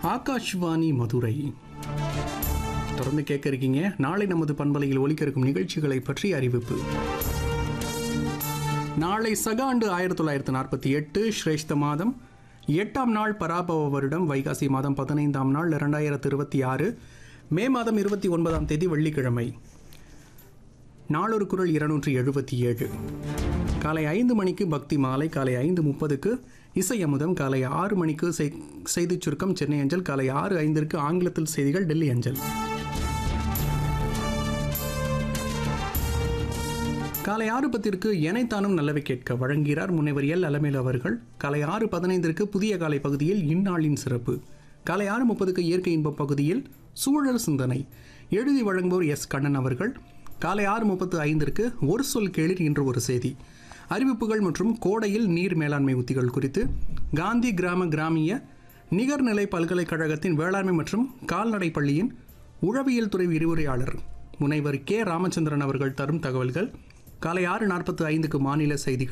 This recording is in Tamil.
ஆகாஷ்வாணி மதுரை தொடர்ந்து கேட்க இருக்கீங்க நாளை நமது பண்பலையில் ஒலிக்க இருக்கும் நிகழ்ச்சிகளை பற்றி அறிவிப்பு நாளை சக ஆண்டு ஆயிரத்தி தொள்ளாயிரத்தி நாற்பத்தி எட்டு சிரேஷ்ட மாதம் எட்டாம் நாள் பராபவ வருடம் வைகாசி மாதம் பதினைந்தாம் நாள் இரண்டாயிரத்து இருபத்தி ஆறு மே மாதம் இருபத்தி ஒன்பதாம் தேதி வெள்ளிக்கிழமை நாளொரு குரல் இருநூற்றி எழுபத்தி ஏழு காலை ஐந்து மணிக்கு பக்தி மாலை காலை ஐந்து முப்பதுக்கு இசை அமுதம் காலை ஆறு மணிக்கு செய்- செய்திச் சுருக்கம் சென்னை அஞ்சல் காலை ஆறு ஐந்திற்கு ஆங்கிலத்தில் செய்திகள் டெல்லி அஞ்சல் காலை ஆறு பத்திற்கு எனைத்தானும் நல்லவை கேட்க வழங்குகிறார் முனைவர் எல் அலமேல் அவர்கள் காலை ஆறு பதினைந்திற்கு புதிய காலை பகுதியில் இந்நாளின் சிறப்பு காலை ஆறு முப்பதுக்கு இயற்கை இன்ப பகுதியில் சூழல் சிந்தனை எழுதி வழங்குவோர் எஸ் கண்ணன் அவர்கள் காலை ஆறு முப்பத்து ஐந்திற்கு ஒரு சொல் கேளிர் இன்று ஒரு செய்தி அறிவிப்புகள் மற்றும் கோடையில் நீர் மேலாண்மை உத்திகள் குறித்து காந்தி கிராம கிராமிய நிகர்நிலை பல்கலைக்கழகத்தின் வேளாண்மை மற்றும் கால்நடை பள்ளியின் உழவியல் துறை விரிவுரையாளர் முனைவர் கே ராமச்சந்திரன் அவர்கள் தரும் தகவல்கள் காலை ஆறு நாற்பத்து ஐந்துக்கு மாநில செய்திகள்